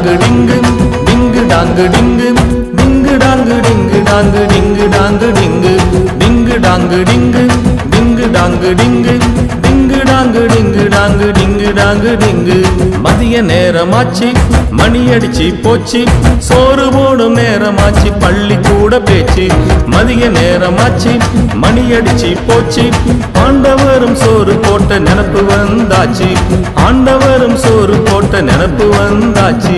டாங்கு டிங்கு டிங்கு டாங்கு டிங்கு டிங்கு டாங்கு டிங்கு டாங்கு டிங்கு டாங்கு டிங்கு டிங்கு டாங்கு டிங்கு டிங்கு டாங்கு டிங்கு டிங்கு டாங்கு டிங்கு டாங்கு டிங்கு டாங்கு டிங்கு மதிய நேரமாச்சு மணி அடிச்சு போச்சு சோறு போடும் நேரமாச்சு பள்ளி கூட பேச்சு மதிய நேரமாச்சு மணி அடிச்சு போச்சு ஆண்டவரும் சோறு போட்ட நினப்பு வந்தாச்சு ஆண்டவரும் சோறு போட்ட நினப்பு வந்தாச்சு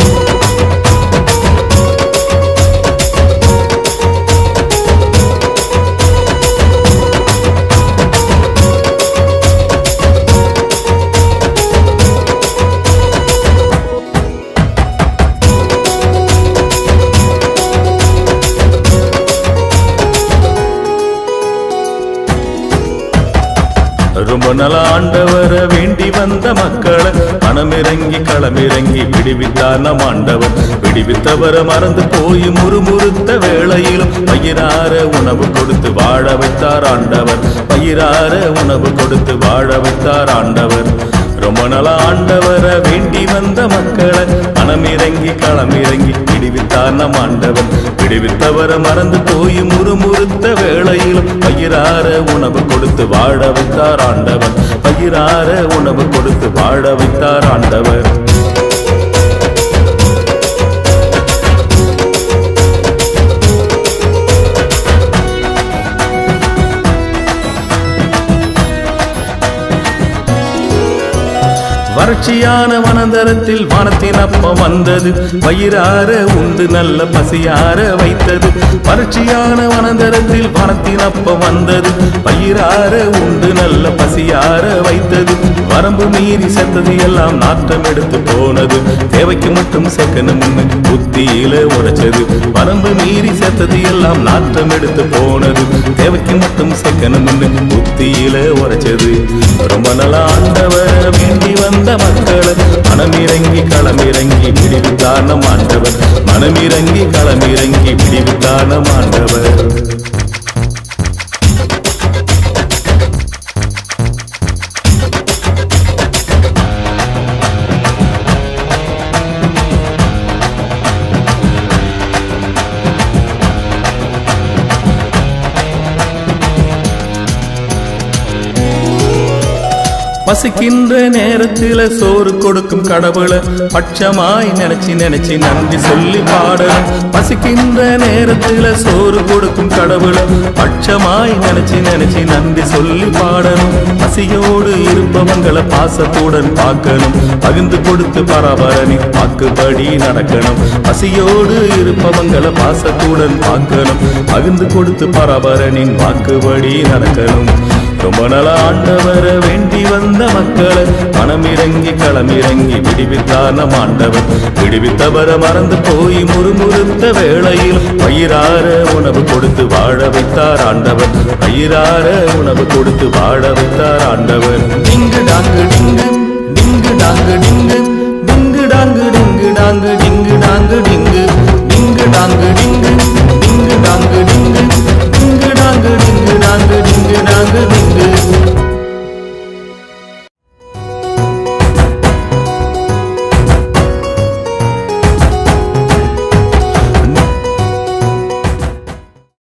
ரொம்ப நல ஆண்டவர வேண்டி வந்த மக்களை மனமிறங்கி களமிறங்கி விடுவித்தார் நம் ஆண்டவர் விடுவித்தவர மறந்து போய் முறுமுறுத்த வேளையிலும் பயிரார உணவு கொடுத்து வாழ வைத்தார் ஆண்டவர் பயிரார உணவு கொடுத்து வாழ வைத்தார் ஆண்டவர் ரொம்ப நல ஆண்டவர வேண்டி வந்த மக்களை மனமிறங்கி களமிறங்கி விடுவித்தார் நம் ஆண்டவர் விடுவித்தவர மறந்து போய் முறுமுறுத்த வேளையிலும் பயிரார உணவு கொடுத்து வாழ வைத்தார் ஆண்டவர் பயிரார உணவு கொடுத்து வாழ வைத்தார் ஆண்டவர் வறட்சியான வனந்தரத்தில் வானத்தின் அப்பம் வந்தது வயிறார உண்டு நல்ல பசியார வைத்தது வறட்சியான வனந்தரத்தில் வானத்தின் அப்பம் வந்தது வயிறார உண்டு நல்ல பசியார வைத்தது வரம்பு மீறி செத்தது எல்லாம் நாட்டம் எடுத்து போனது தேவைக்கு மட்டும் செக்கணும்னு புத்தியில உடைச்சது வரம்பு மீறி செத்தது எல்லாம் நாட்டம் எடுத்து போனது தேவைக்கு மட்டும் செக்கணும்னு புத்தியில உரைச்சது ரொம்ப நல்ல ஆண்டவர் வேண்டி வந்த மக்களை மனமிறங்கி களமிறங்கி விடிவித்தான ஆண்டவர் மனமிறங்கி களமிறங்கி விடிவித்தான ஆண்டவர் பசிக்கின்ற நேரத்துல சோறு கொடுக்கும் கடவுளை பட்சமாய் நினைச்சு நினைச்சு நன்றி சொல்லி பாடணும் பசிக்கின்ற நேரத்துல சோறு கொடுக்கும் கடவுளை பட்சமாய் நினைச்சு நினைச்சு நன்றி சொல்லி பாடணும் பசியோடு இருப்பவங்களை பாசத்துடன் பார்க்கணும் பகிர்ந்து கொடுத்து பரபரணி வாக்குப்படி நடக்கணும் பசியோடு இருப்பவங்களை பாசத்துடன் பார்க்கணும் பகிர்ந்து கொடுத்து பரபரனின் வாக்குப்படி நடக்கணும் ரொம்ப நல ஆண்டவர வேண்டி வந்த மக்களை மனமிறங்கி களமிறங்கி விடுவித்தார் நம் ஆண்டவர் விடுவித்தவர மறந்து போய் முறுமுறுத்த வேளையில் பயிரார உணவு கொடுத்து வாழ வைத்தார் ஆண்டவர் பயிரார உணவு கொடுத்து வாழ வைத்தார் ஆண்டவர் டிங்கு டாங்கு டிங்கு டிங்கு டாங்கு டிங்கு டிங்கு டாங்கு டிங்கு டாங்கு டிங்கு டாங்கு டிங்கு